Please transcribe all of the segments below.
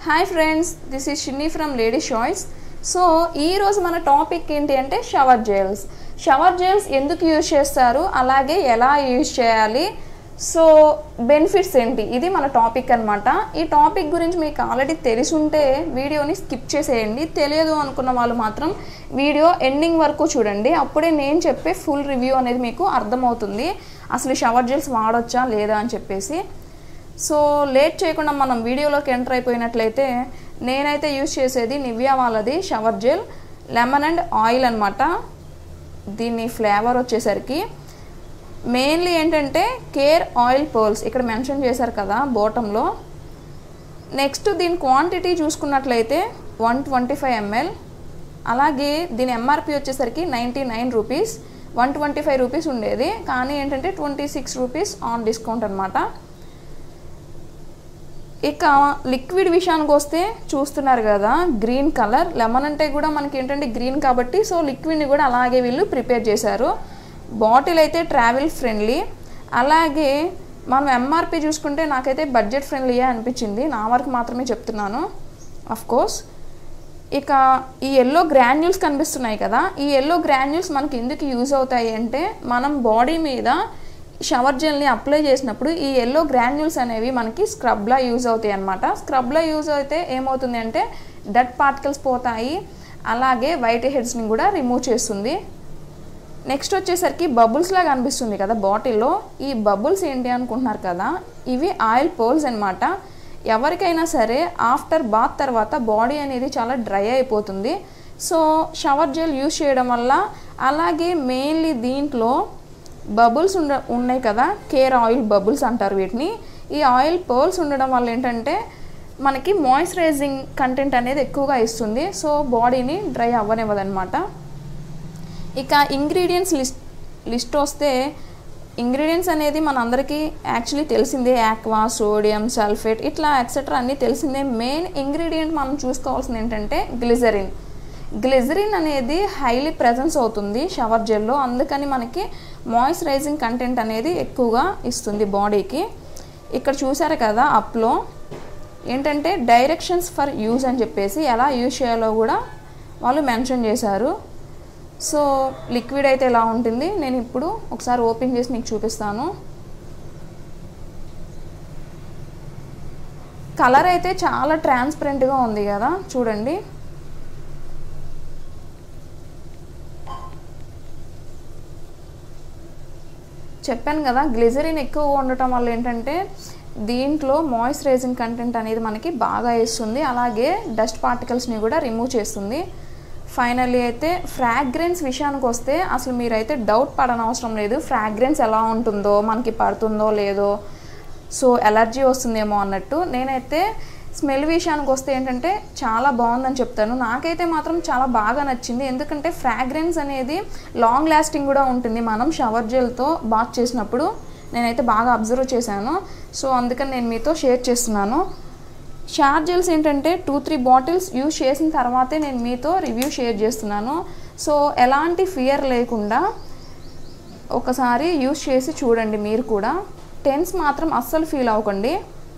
hi friends this is Shinni from lady choice so ఈరోజు మన topic ఏంటి అంటే షవర్ జెల్స్ షవర్ జెల్స్ ఎందుకు యూజ్ చేస్తారు అలాగే ఎలా యూజ్ చేయాలి సో బెనిఫిట్స్ ఏంటి ఇది మన టాపిక్ అనమాట ఈ టాపిక్ గురించి మీకు ఆల్రెడీ తెలిసి ఉంటే వీడియోని స్కిప్ చేసేయండి తెలియదు అనుకున్న వాళ్ళు మాత్రం వీడియో ఎండింగ్ వరకు చూడండి అప్పుడే నేను చెప్పే ఫుల్ రివ్యూ అనేది మీకు అర్థమవుతుంది అసలు షవర్ జెల్స్ వాడొచ్చా లేదా అని చెప్పేసి సో లేట్ చేయకుండా మనం వీడియోలోకి ఎంటర్ అయిపోయినట్లయితే నేనైతే యూజ్ చేసేది నివ్యా వాళ్ళది shower gel lemon and oil అనమాట దీని ఫ్లేవర్ వచ్చేసరికి మెయిన్లీ ఏంటంటే కేర్ ఆయిల్ పర్ల్స్ ఇక్కడ మెన్షన్ చేశారు కదా బాటంలో నెక్స్ట్ దీని క్వాంటిటీ చూసుకున్నట్లయితే వన్ ట్వంటీ ఫైవ్ ఎంఎల్ అలాగే దీని ఎంఆర్పి వచ్చేసరికి ninety nine rupees one twenty five rupees ఉండేది కానీ ఏంటంటే twenty six rupees on discount అనమాట ఇక లిక్విడ్ విషయానికి వస్తే చూస్తున్నారు కదా గ్రీన్ కలర్ లెమన్ అంటే కూడా మనకి ఏంటంటే గ్రీన్ కాబట్టి సో లిక్విడ్ని కూడా అలాగే వీళ్ళు ప్రిపేర్ చేశారు బాటిల్ అయితే ట్రావెల్ ఫ్రెండ్లీ అలాగే మనం ఎంఆర్పి చూసుకుంటే నాకైతే బడ్జెట్ ఫ్రెండ్లీయే అనిపించింది నా వరకు మాత్రమే చెప్తున్నాను అఫ్ కోర్స్ ఇక ఈ ఎల్లో గ్రాన్యూల్స్ కనిపిస్తున్నాయి కదా ఈ ఎల్లో గ్రాన్యూల్స్ మనకి ఎందుకు యూజ్ అవుతాయి అంటే మనం బాడీ మీద షవర్ జెల్ని అప్లై చేసినప్పుడు ఈ ఎల్లో గ్రాన్యూల్స్ అనేవి మనకి స్క్రబ్లా యూజ్ అవుతాయి అనమాట స్క్రబ్లా యూజ్ అయితే ఏమవుతుంది అంటే డట్ పార్టికల్స్ పోతాయి అలాగే వైట్ హెడ్స్ని కూడా రిమూవ్ చేస్తుంది నెక్స్ట్ వచ్చేసరికి బబుల్స్ లాగా అనిపిస్తుంది కదా బాటిల్లో ఈ బబుల్స్ ఏంటి అనుకుంటున్నారు కదా ఇవి ఆయిల్ పోల్స్ అనమాట ఎవరికైనా సరే ఆఫ్టర్ బాత్ తర్వాత బాడీ అనేది చాలా డ్రై అయిపోతుంది సో షవర్ జెల్ యూజ్ చేయడం వల్ల అలాగే మెయిన్లీ దీంట్లో బబుల్స్ ఉండ ఉన్నాయి కదా కేర్ ఆయిల్ బబుల్స్ అంటారు వీటిని ఈ ఆయిల్ పర్ల్స్ ఉండడం వల్ల ఏంటంటే మనకి మాయిశ్చరైజింగ్ కంటెంట్ అనేది ఎక్కువగా ఇస్తుంది సో బాడీని డ్రై అవ్వనివ్వదనమాట ఇక ఇంగ్రీడియంట్స్ లిస్ట్ లిస్ట్ వస్తే ఇంగ్రీడియంట్స్ అనేది మనందరికీ యాక్చువల్లీ తెలిసిందే యాక్వా సోడియం సల్ఫేట్ ఇట్లా ఎక్సెట్రా అన్నీ తెలిసిందే మెయిన్ ఇంగ్రీడియంట్ మనం చూసుకోవాల్సింది ఏంటంటే గ్లిజరిన్ గ్లిజరిన్ అనేది హైలీ ప్రెజెన్స్ అవుతుంది షవర్ జెల్లో అందుకని మనకి మాయిశ్చరైజింగ్ కంటెంట్ అనేది ఎక్కువగా ఇస్తుంది బాడీకి ఇక్కడ చూసారు కదా అప్లో ఏంటంటే డైరెక్షన్స్ ఫర్ యూజ్ అని చెప్పేసి ఎలా యూజ్ చేయాలో కూడా వాళ్ళు మెన్షన్ చేశారు సో లిక్విడ్ అయితే ఎలా ఉంటుంది నేను ఇప్పుడు ఒకసారి ఓపెన్ చేసి మీకు చూపిస్తాను కలర్ అయితే చాలా ట్రాన్స్పరెంట్గా ఉంది కదా చూడండి చెప్పాను కదా గ్లిజరిన్ ఎక్కువ ఉండటం వల్ల ఏంటంటే దీంట్లో మాయిశ్చరైజింగ్ కంటెంట్ అనేది మనకి బాగా వేస్తుంది అలాగే డస్ట్ పార్టికల్స్ని కూడా రిమూవ్ చేస్తుంది ఫైనల్లీ అయితే ఫ్రాగ్రెన్స్ విషయానికి వస్తే అసలు మీరైతే డౌట్ పడనవసరం లేదు ఫ్రాగ్రెన్స్ ఎలా ఉంటుందో మనకి పడుతుందో లేదో సో ఎలర్జీ వస్తుందేమో అన్నట్టు నేనైతే స్మెల్ విషయానికి వస్తే ఏంటంటే చాలా బాగుందని చెప్తాను నాకైతే మాత్రం చాలా బాగా నచ్చింది ఎందుకంటే ఫ్రాగ్రెన్స్ అనేది లాంగ్ లాస్టింగ్ కూడా ఉంటుంది మనం షవర్ జెల్తో బాత్ చేసినప్పుడు నేనైతే బాగా అబ్జర్వ్ చేశాను సో అందుకని నేను మీతో షేర్ చేస్తున్నాను షార్ జెల్స్ ఏంటంటే టూ త్రీ బాటిల్స్ యూజ్ చేసిన తర్వాతే నేను మీతో రివ్యూ షేర్ చేస్తున్నాను సో ఎలాంటి ఫియర్ లేకుండా ఒకసారి యూజ్ చేసి చూడండి మీరు కూడా టెన్స్ మాత్రం అస్సలు ఫీల్ అవ్వకండి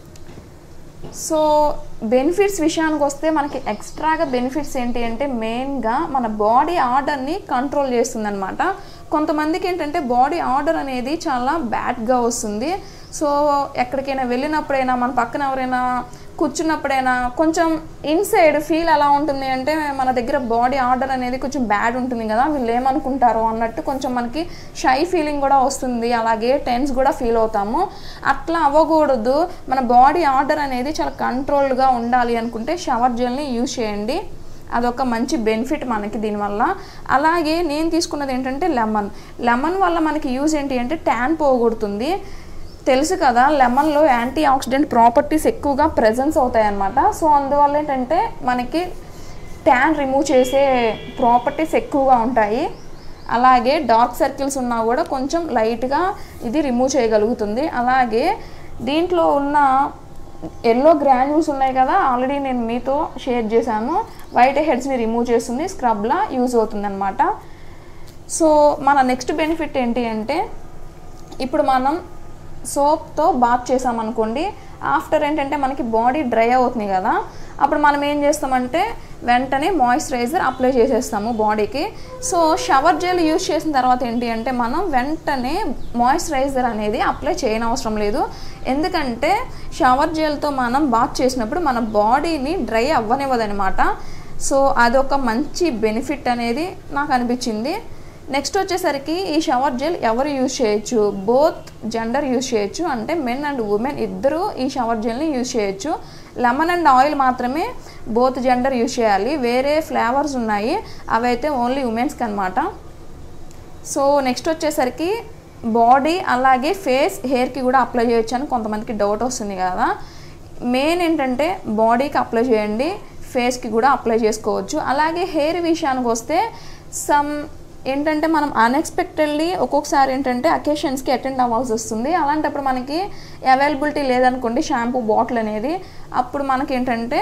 సో బెనిఫిట్స్ విషయానికి వస్తే మనకి ఎక్స్ట్రాగా బెనిఫిట్స్ ఏంటి అంటే మెయిన్గా మన బాడీ ఆర్డర్ని కంట్రోల్ చేస్తుంది అనమాట కొంతమందికి ఏంటంటే బాడీ ఆర్డర్ అనేది చాలా బ్యాడ్గా వస్తుంది సో ఎక్కడికైనా వెళ్ళినప్పుడైనా మన పక్కన ఎవరైనా కూర్చున్నప్పుడైనా కొంచెం ఇన్సైడ్ ఫీల్ ఎలా ఉంటుంది అంటే మన దగ్గర బాడీ ఆర్డర్ అనేది కొంచెం బ్యాడ్ ఉంటుంది కదా వీళ్ళు ఏమనుకుంటారో అన్నట్టు కొంచెం మనకి షై ఫీలింగ్ కూడా వస్తుంది అలాగే టెన్స్ కూడా ఫీల్ అవుతాము అట్లా అవ్వకూడదు మన బాడీ ఆర్డర్ అనేది చాలా కంట్రోల్గా ఉండాలి అనుకుంటే షవర్ జెల్ని యూజ్ చేయండి అదొక మంచి బెనిఫిట్ మనకి దీనివల్ల అలాగే నేను తీసుకున్నది ఏంటంటే లెమన్ లెమన్ వల్ల మనకి యూజ్ ఏంటి అంటే ట్యాన్ పోగొడుతుంది తెలుసు కదా లెమన్లో యాంటీ ఆక్సిడెంట్ ప్రాపర్టీస్ ఎక్కువగా ప్రజెన్స్ అవుతాయి అన్నమాట సో అందువల్ల ఏంటంటే మనకి ట్యాన్ రిమూవ్ చేసే ప్రాపర్టీస్ ఎక్కువగా ఉంటాయి అలాగే డార్క్ సర్కిల్స్ ఉన్నా కూడా కొంచెం లైట్గా ఇది రిమూవ్ చేయగలుగుతుంది అలాగే దీంట్లో ఉన్న ఎల్లో గ్రాన్యూల్స్ ఉన్నాయి కదా ఆల్రెడీ నేను మీతో షేర్ చేశాను వైట్ హెడ్స్ని రిమూవ్ చేస్తుంది స్క్రబ్లా యూజ్ అవుతుంది అనమాట సో మన నెక్స్ట్ బెనిఫిట్ ఏంటి అంటే ఇప్పుడు మనం సోప్తో బాత్ చేసామనుకోండి ఆఫ్టర్ ఏంటంటే మనకి బాడీ డ్రై అవుతుంది కదా అప్పుడు మనం ఏం చేస్తామంటే వెంటనే మాయిశ్చరైజర్ అప్లై చేసేస్తాము బాడీకి సో షవర్ జెల్ యూజ్ చేసిన తర్వాత ఏంటి అంటే మనం వెంటనే మాయిశ్చరైజర్ అనేది అప్లై చేయనవసరం లేదు ఎందుకంటే షవర్ జెల్తో మనం బాత్ చేసినప్పుడు మన బాడీని డ్రై అవ్వనివ్వదనమాట సో అదొక మంచి బెనిఫిట్ అనేది నాకు అనిపించింది నెక్స్ట్ వచ్చేసరికి ఈ షవర్ జెల్ ఎవరు యూజ్ చేయొచ్చు బోత్ జెండర్ యూజ్ చేయొచ్చు అంటే మెన్ అండ్ ఉమెన్ ఇద్దరు ఈ షవర్ జెల్ని యూజ్ చేయొచ్చు లెమన్ అండ్ ఆయిల్ మాత్రమే బోత్ జెండర్ యూజ్ చేయాలి వేరే ఫ్లేవర్స్ ఉన్నాయి అవైతే ఓన్లీ ఉమెన్స్కి అనమాట సో నెక్స్ట్ వచ్చేసరికి బాడీ అలాగే ఫేస్ హెయిర్కి కూడా అప్లై చేయొచ్చు అని కొంతమందికి డౌట్ వస్తుంది కదా మెయిన్ ఏంటంటే బాడీకి అప్లై చేయండి ఫేస్కి కూడా అప్లై చేసుకోవచ్చు అలాగే హెయిర్ విషయానికి వస్తే సమ్ ఏంటంటే మనం అన్ఎక్స్పెక్టెడ్లీ ఒక్కొక్కసారి ఏంటంటే అకేషన్స్కి అటెండ్ అవ్వాల్సి వస్తుంది అలాంటప్పుడు మనకి అవైలబిలిటీ లేదనుకోండి షాంపూ బాటిల్ అనేది అప్పుడు మనకి ఏంటంటే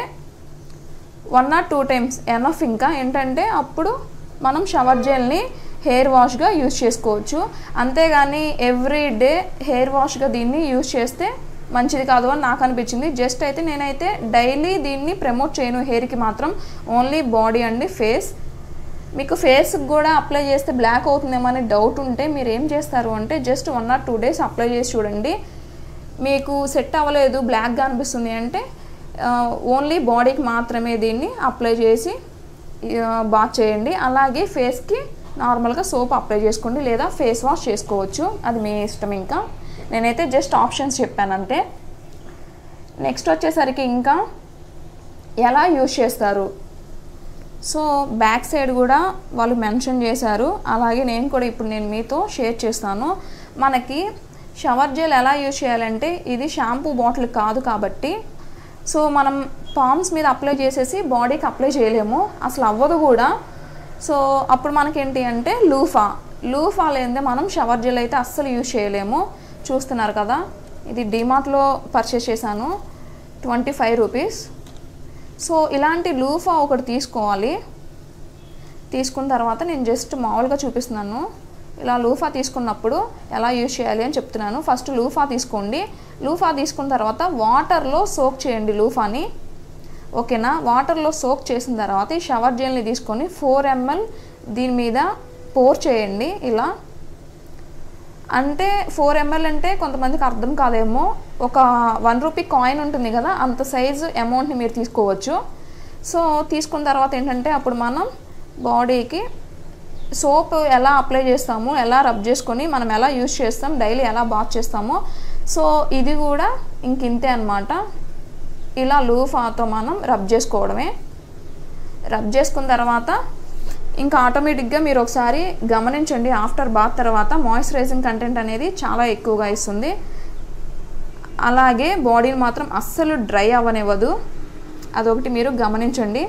one or two times enough ఇంకా ఏంటంటే అప్పుడు మనం షవర్ జెల్ని హెయిర్ వాష్గా యూజ్ చేసుకోవచ్చు అంతేగాని ఎవ్రీ డే హెయిర్ వాష్గా దీన్ని యూజ్ చేస్తే మంచిది కాదు అని నాకు అనిపించింది జస్ట్ అయితే నేనైతే డైలీ దీన్ని ప్రమోట్ చేయను హెయిర్కి మాత్రం ఓన్లీ బాడీ అండి ఫేస్ మీకు ఫేస్కి కూడా అప్లై చేస్తే బ్లాక్ అవుతుందేమో అనే డౌట్ ఉంటే మీరు ఏం చేస్తారు అంటే just one or two days apply చేసి చూడండి మీకు సెట్ అవ్వలేదు బ్లాక్గా అనిపిస్తుంది అంటే ఓన్లీ బాడీకి మాత్రమే దీన్ని అప్లై చేసి బాత్ చేయండి అలాగే ఫేస్కి నార్మల్గా సోప్ అప్లై చేసుకోండి లేదా ఫేస్ వాష్ చేసుకోవచ్చు అది మీ ఇష్టం ఇంకా నేనైతే జస్ట్ ఆప్షన్స్ చెప్పాను అంతే నెక్స్ట్ వచ్చేసరికి ఇంకా ఎలా యూజ్ చేస్తారు సో బ్యాక్ సైడ్ కూడా వాళ్ళు మెన్షన్ చేశారు అలాగే నేను కూడా ఇప్పుడు నేను మీతో షేర్ చేస్తాను మనకి షవర్ జెల్ ఎలా యూజ్ చేయాలంటే ఇది షాంపూ బాటిల్ కాదు కాబట్టి సో మనం పామ్స్ మీద అప్లై చేసేసి బాడీకి అప్లై చేయలేము అసలు అవ్వదు కూడా సో అప్పుడు మనకేంటి అంటే లూఫా లూఫా లేదే మనం షవర్ జెల్ అయితే అస్సలు యూజ్ చేయలేము చూస్తున్నారు కదా ఇది డిమార్ట్లో పర్చేస్ చేశాను ట్వంటీ ఫైవ్ రూపీస్ సో ఇలాంటి లూఫా ఒకటి తీసుకోవాలి తీసుకున్న తర్వాత నేను జస్ట్ మామూలుగా చూపిస్తున్నాను ఇలా లూఫా తీసుకున్నప్పుడు ఎలా యూజ్ చేయాలి అని చెప్తున్నాను ఫస్ట్ లూఫా తీసుకోండి లూఫా తీసుకున్న తర్వాత వాటర్లో సోక్ చేయండి లూఫాని ఓకేనా వాటర్లో సోక్ చేసిన తర్వాత ఈ షవర్ జెల్ని తీసుకొని ఫోర్ ఎంఎల్ దీని మీద పోర్ చేయండి ఇలా అంటే ఫోర్ ఎంఎల్ అంటే కొంతమందికి అర్థం కాదేమో ఒక వన్ రూపీ కాయిన్ ఉంటుంది కదా అంత సైజు అమౌంట్ని మీరు తీసుకోవచ్చు సో తీసుకున్న తర్వాత ఏంటంటే అప్పుడు మనం బాడీకి సోప్ ఎలా అప్లై చేస్తాము ఎలా రబ్ చేసుకొని మనం ఎలా యూజ్ చేస్తాం డైలీ ఎలా బాత్ చేస్తామో సో ఇది కూడా ఇంక ఇంతే అనమాట ఇలా లూఫాతో మనం రబ్ చేసుకోవడమే రబ్ చేసుకున్న తర్వాత ఇంకా ఆటోమేటిక్గా మీరు ఒకసారి గమనించండి ఆఫ్టర్ బాత్ తర్వాత మాయిశ్చరైజింగ్ కంటెంట్ అనేది చాలా ఎక్కువగా ఇస్తుంది అలాగే బాడీని మాత్రం అస్సలు డ్రై అవ్వనివ్వదు అదొకటి మీరు గమనించండి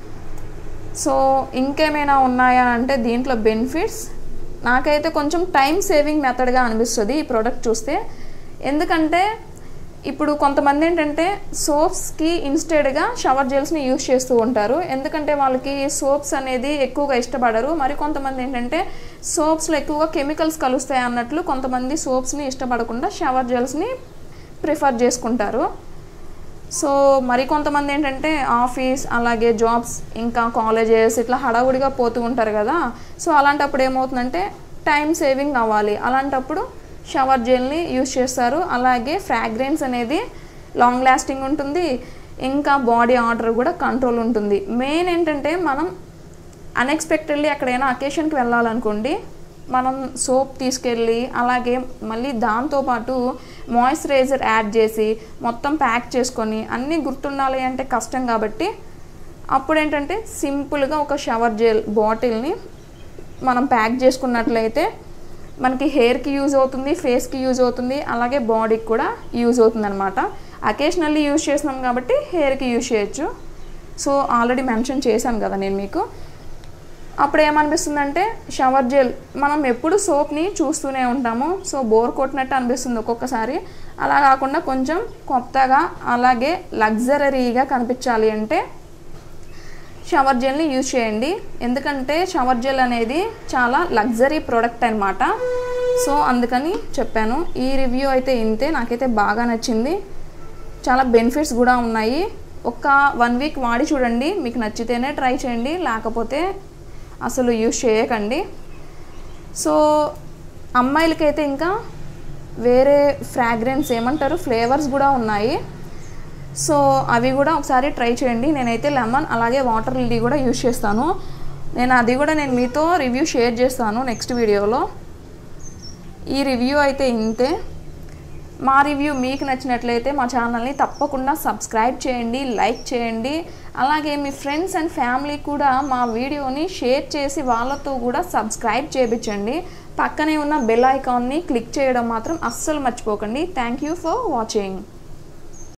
సో ఇంకేమైనా ఉన్నాయా అంటే దీంట్లో బెనిఫిట్స్ నాకైతే కొంచెం టైం సేవింగ్ మెథడ్గా అనిపిస్తుంది ఈ ప్రోడక్ట్ చూస్తే ఎందుకంటే ఇప్పుడు కొంతమంది ఏంటంటే సోప్స్కి ఇన్స్టెడ్గా షవర్ జెల్స్ని యూజ్ చేస్తూ ఉంటారు ఎందుకంటే వాళ్ళకి సోప్స్ అనేది ఎక్కువగా ఇష్టపడరు మరి కొంతమంది ఏంటంటే సోప్స్లో ఎక్కువగా కెమికల్స్ కలుస్తాయి అన్నట్లు కొంతమంది సోప్స్ని ఇష్టపడకుండా షవర్ జెల్స్ని ప్రిఫర్ చేసుకుంటారు సో మరి కొంతమంది ఏంటంటే ఆఫీస్ అలాగే జాబ్స్ ఇంకా కాలేజెస్ ఇట్లా హడావుడిగా పోతూ ఉంటారు కదా సో అలాంటప్పుడు ఏమవుతుందంటే టైం సేవింగ్ అవ్వాలి అలాంటప్పుడు షవర్ జెల్ని యూజ్ చేస్తారు అలాగే ఫ్రాగ్రెన్స్ అనేది లాంగ్ లాస్టింగ్ ఉంటుంది ఇంకా బాడీ ఆర్డర్ కూడా కంట్రోల్ ఉంటుంది మెయిన్ ఏంటంటే మనం అన్ఎక్స్పెక్టెడ్లీ ఎక్కడైనా అకేషన్కి వెళ్ళాలనుకోండి మనం సోప్ తీసుకెళ్ళి అలాగే మళ్ళీ దాంతోపాటు మాయిశ్చరైజర్ యాడ్ చేసి మొత్తం ప్యాక్ చేసుకొని అన్నీ గుర్తుండాలి అంటే కష్టం కాబట్టి అప్పుడు ఏంటంటే సింపుల్గా ఒక షవర్ జెల్ బాటిల్ని మనం ప్యాక్ చేసుకున్నట్లయితే మనకి హెయిర్కి యూజ్ అవుతుంది ఫేస్కి యూజ్ అవుతుంది అలాగే బాడీకి కూడా యూజ్ అవుతుంది అనమాట అకేషనల్లీ యూజ్ చేస్తున్నాం కాబట్టి హెయిర్కి యూజ్ చేయొచ్చు సో ఆల్రెడీ మెన్షన్ చేశాను కదా నేను మీకు అప్పుడు ఏమనిపిస్తుందంటే షవర్ జెల్ మనం ఎప్పుడు సోప్ని చూస్తూనే ఉంటాము సో బోర్ కొట్టినట్టు అనిపిస్తుంది ఒక్కొక్కసారి అలా కాకుండా కొంచెం కొత్తగా అలాగే లగ్జరీగా కనిపించాలి అంటే షవర్ జెల్ని యూజ్ చేయండి ఎందుకంటే షవర్ జెల్ అనేది చాలా లగ్జరీ ప్రోడక్ట్ అనమాట సో అందుకని చెప్పాను ఈ రివ్యూ అయితే ఇంతే నాకైతే బాగా నచ్చింది చాలా బెనిఫిట్స్ కూడా ఉన్నాయి ఒక వన్ వీక్ వాడి చూడండి మీకు నచ్చితేనే ట్రై చేయండి లేకపోతే అసలు యూజ్ చేయకండి సో అమ్మాయిలకైతే ఇంకా వేరే ఫ్రాగ్రెన్స్ ఏమంటారు ఫ్లేవర్స్ కూడా ఉన్నాయి సో అవి కూడా ఒకసారి ట్రై చేయండి నేనైతే లెమన్ అలాగే వాటర్ లిల్లీ కూడా యూజ్ చేస్తాను నేను అది కూడా నేను మీతో రివ్యూ షేర్ చేస్తాను నెక్స్ట్ వీడియోలో ఈ రివ్యూ అయితే ఇంతే మా రివ్యూ మీకు నచ్చినట్లయితే మా ఛానల్ని తప్పకుండా సబ్స్క్రైబ్ చేయండి లైక్ చేయండి అలాగే మీ ఫ్రెండ్స్ అండ్ ఫ్యామిలీ కూడా మా వీడియోని షేర్ చేసి వాళ్ళతో కూడా సబ్స్క్రైబ్ చేయించండి పక్కనే ఉన్న బెల్ ఐకాన్ని క్లిక్ చేయడం మాత్రం అస్సలు మర్చిపోకండి థ్యాంక్ యూ ఫర్ వాచింగ్